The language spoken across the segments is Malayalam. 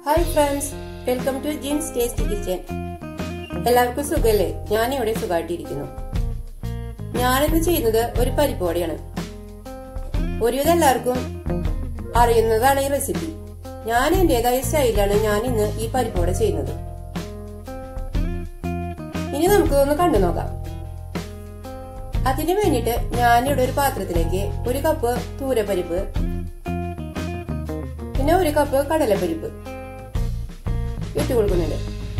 hi friends welcome to Jins taste kitchen എല്ലാവർക്കും സുഖല്ലേ ഞാനിവിടെ സുഖമായിട്ടിരിക്കുന്നു ഞാനിന്ന് ചെയ്യുന്നത് ഒരു പരിപ്പോടിയാണ് ഒരുവിധം എല്ലാവർക്കും അറിയുന്നതാണ് ഈ റെസിപ്പി ഞാൻ എന്റേതായ സ്റ്റൈലാണ് ഞാൻ ഇന്ന് ഈ പരിപ്പോടെ ചെയ്യുന്നത് ഇനി നമുക്ക് ഒന്ന് കണ്ടു നോക്കാം അതിനു വേണ്ടിയിട്ട് ഞാനിവിടെ ഒരു പാത്രത്തിലേക്ക് ഒരു കപ്പ് തൂരപ്പരിപ്പ് പിന്നെ ഒരു കപ്പ് കടലപ്പരിപ്പ് ഇട്ട് കൊടുക്കുന്നുണ്ട്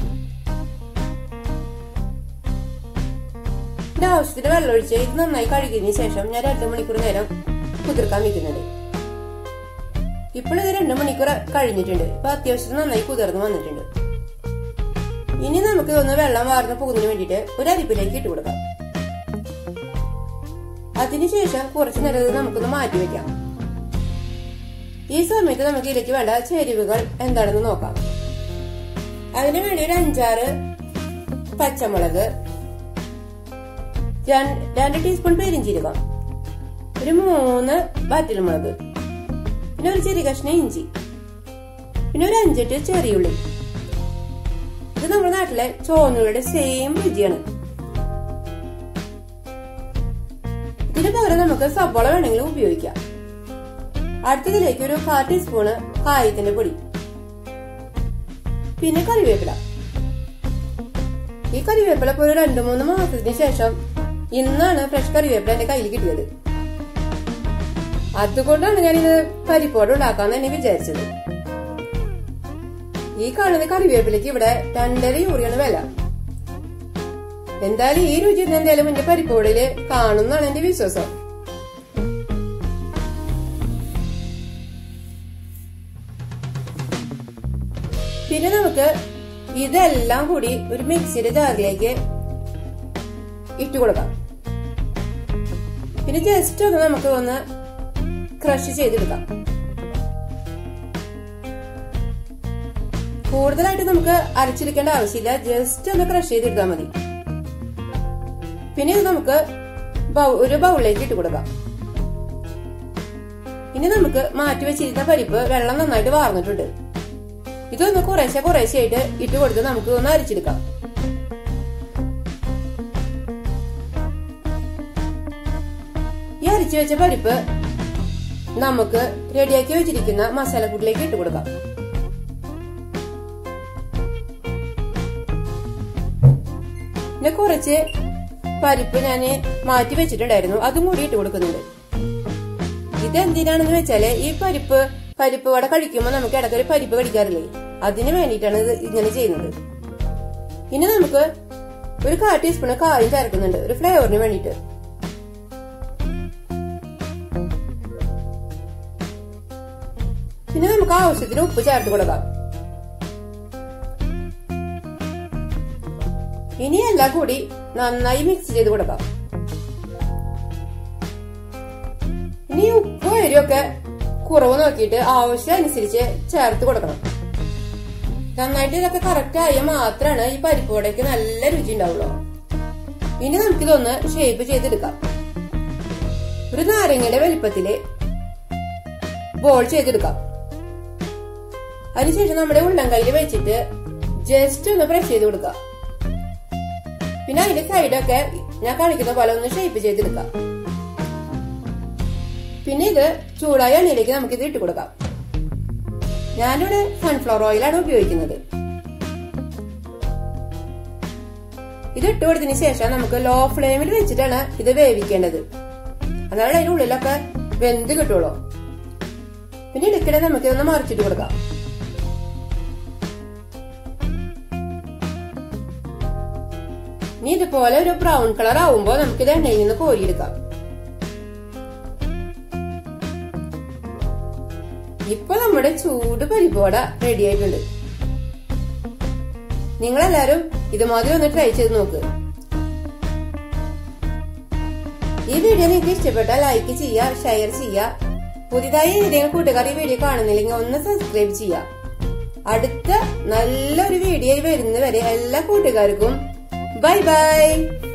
ഇതിന്റെ ആവശ്യത്തിന് വെള്ളമൊഴിച്ച് ഇത് നന്നായി കഴുകിയതിനു ശേഷം ഞാൻ രണ്ടു മണിക്കൂർ നേരം കുതിർക്കാൻ വെക്കുന്നുണ്ട് ഇപ്പോൾ ഇത് രണ്ടു മണിക്കൂർ കഴിഞ്ഞിട്ടുണ്ട് ഇപ്പൊ അത്യാവശ്യത്തിന് നന്നായി കുതിർന്ന് വന്നിട്ടുണ്ട് ഇനി നമുക്ക് ഒന്ന് വെള്ളം വാർന്ന് പോകുന്നതിന് വേണ്ടിയിട്ട് ഒരു അരിപ്പിലേക്ക് ഇട്ട് കൊടുക്കാം അതിനുശേഷം കുറച്ചു നേരം ഇത് നമുക്കൊന്ന് മാറ്റി വെക്കാം ഈ സമയത്ത് നമുക്ക് ഇതിലേക്ക് വേണ്ട ചേരുവകൾ എന്താണെന്ന് നോക്കാം അതിനു വേണ്ടി ഒരു അഞ്ചാറ് പച്ചമുളക് രണ്ട് ടീസ്പൂൺ പെരിഞ്ചീരകം ഒരു മൂന്ന് വറ്റൽമുളക് പിന്നെ ഒരു ചെറിയ കഷ്ണം ഇഞ്ചി പിന്നെ ഒരു അഞ്ചെട്ട് ചെറിയുള്ളി ഇത് നമ്മുടെ നാട്ടിലെ ചോന്നുള്ളിയുടെ സെയിം രുചിയാണ് ഇതിന് പകരം നമുക്ക് സബോള വേണമെങ്കിൽ ഉപയോഗിക്കാം അടുത്തതിലേക്ക് ഒരു കാ ടീസ്പൂണ് കായത്തിന്റെ പൊടി പിന്നെ കറിവേപ്പില ഈ കറിവേപ്പില ഇപ്പോൾ ഒരു രണ്ടു മൂന്ന് മാസത്തിന് ശേഷം ഇന്നാണ് ഫ്രഷ് കറിവേപ്പില എന്റെ കയ്യിൽ കിട്ടിയത് അതുകൊണ്ടാണ് ഞാൻ ഇത് പരിപ്പോട് ഉണ്ടാക്കാന്ന് തന്നെ വിചാരിച്ചത് ഈ കാണുന്ന കറിവേപ്പിലക്ക് ഇവിടെ രണ്ടര യൂറിയാണ് വില എന്തായാലും ഈ രുചി എന്തായാലും എന്റെ പരിപ്പോടില് കാണുന്നാണ് എന്റെ വിശ്വാസം പിന്നെ നമുക്ക് ഇതെല്ലാം കൂടി ഒരു മിക്സിയുടെ ജാറിലേക്ക് ഇട്ട് കൊടുക്കാം പിന്നെ ജസ്റ്റ് ഒന്ന് നമുക്ക് ഒന്ന് ക്രഷ് ചെയ്തെടുക്കാം കൂടുതലായിട്ട് നമുക്ക് അരച്ചെടുക്കേണ്ട ആവശ്യമില്ല ജസ്റ്റ് ഒന്ന് ക്രഷ് ചെയ്തെടുത്താൽ മതി പിന്നെ ഇത് നമുക്ക് ഒരു ബൗളിലേക്ക് ഇട്ട് കൊടുക്കാം ഇനി നമുക്ക് മാറ്റി വെച്ചിരുന്ന പരിപ്പ് വെള്ളം നന്നായിട്ട് വാർന്നിട്ടുണ്ട് ഇതൊന്ന് കുറേശ്ശെ കുറേശ്ശെ ആയിട്ട് ഇട്ട് കൊടുത്ത് നമുക്ക് ഒന്ന് അരിച്ചെടുക്കാം ഈ അരിച്ചു വെച്ച പരിപ്പ് നമുക്ക് റെഡിയാക്കി വെച്ചിരിക്കുന്ന മസാലക്കൂട്ടിലേക്ക് ഇട്ട് കൊടുക്കാം പിന്നെ കുറച്ച് പരിപ്പ് ഞാൻ മാറ്റി വെച്ചിട്ടുണ്ടായിരുന്നു അതും കൂടി ഇട്ട് കൊടുക്കുന്നുണ്ട് ഇതെന്തിനാണെന്ന് വെച്ചാല് ഈ പരിപ്പ് പരിപ്പ് വട കഴിക്കുമ്പോൾ നമുക്ക് ഇടയ്ക്കൊരു പരിപ്പ് കടിക്കാറില്ലേ അതിന് വേണ്ടിയിട്ടാണ് ഇത് ഇങ്ങനെ ചെയ്യുന്നത് ഇനി നമുക്ക് ഒരു കാ ടീസ്പൂണ് കായും ചേർക്കുന്നുണ്ട് ഒരു ഫ്ലേവറിന് വേണ്ടിയിട്ട് പിന്നെ നമുക്ക് ആവശ്യത്തിന് ഉപ്പ് ചേർത്ത് കൊടുക്കാം ഇനി എല്ലാം കൂടി നന്നായി മിക്സ് ചെയ്ത് കൊടുക്കാം ഇനി ഉപ്പ് എരിയൊക്കെ കുറവ് നോക്കിയിട്ട് ആവശ്യം അനുസരിച്ച് ചേർത്ത് കൊടുക്കണം നന്നായിട്ട് ഇതൊക്കെ കറക്റ്റ് ആയ മാത്രമാണ് ഈ പരിപ്പോടേക്ക് നല്ല രുചി ഉണ്ടാവുള്ളൂ ഇനി നമുക്കിതൊന്ന് ഷേപ്പ് ചെയ്തെടുക്കാം ഒരു നാരങ്ങയുടെ വലിപ്പത്തില് ബോൾ ചെയ്തെടുക്കാം അതിനുശേഷം നമ്മുടെ ഉള്ളം കയ്യിൽ വെച്ചിട്ട് ജസ്റ്റ് ഒന്ന് പ്രസ് ചെയ്ത് കൊടുക്കാം പിന്നെ അതിന്റെ സൈഡൊക്കെ ഞാൻ കാണിക്കുന്ന പോലെ ഒന്ന് ഷേപ്പ് ചെയ്തെടുക്കാം പിന്നെ ഇത് ചൂടായ എണ്ണയിലേക്ക് നമുക്ക് ഇത് ഇട്ട് കൊടുക്കാം ഞാനിവിടെ സൺഫ്ലവർ ഓയിലാണ് ഉപയോഗിക്കുന്നത് ഇത് ഇട്ട് കൊടുത്തതിന് ശേഷം നമുക്ക് ലോ ഫ്ലെയിമിൽ വെച്ചിട്ടാണ് ഇത് വേവിക്കേണ്ടത് അതാണ് അതിന്റെ ഉള്ളിലൊക്കെ വെന്ത് കിട്ടുള്ളൂ പിന്നെ ഇടയ്ക്കിടെ നമുക്ക് ഇതൊന്ന് മറിച്ചിട്ട് കൊടുക്കാം ഇനി ഇതുപോലെ ഒരു ബ്രൗൺ കളർ ആവുമ്പോൾ നമുക്ക് ഇത് എണ്ണയിൽ നിന്ന് കോരിയെടുക്കാം ഇപ്പൊ നമ്മുടെ ചൂട് പരിപ്പോട റെഡി ആയിട്ടുണ്ട് നിങ്ങളെല്ലാരും ഇതുമാതിരി ഒന്ന് ട്രൈ ചെയ്ത് നോക്ക് ഈ വീഡിയോ നിങ്ങൾക്ക് ഇഷ്ടപ്പെട്ടാൽ ലൈക്ക് ചെയ്യുക ഷെയർ ചെയ്യുക പുതിയതായി ഏതെങ്കിലും കൂട്ടുകാർ ഈ വീഡിയോ കാണുന്നില്ലെങ്കിൽ ഒന്ന് സബ്സ്ക്രൈബ് ചെയ്യുക അടുത്ത നല്ലൊരു വീഡിയോ വരുന്നവരെ എല്ലാ കൂട്ടുകാർക്കും ബൈ ബൈ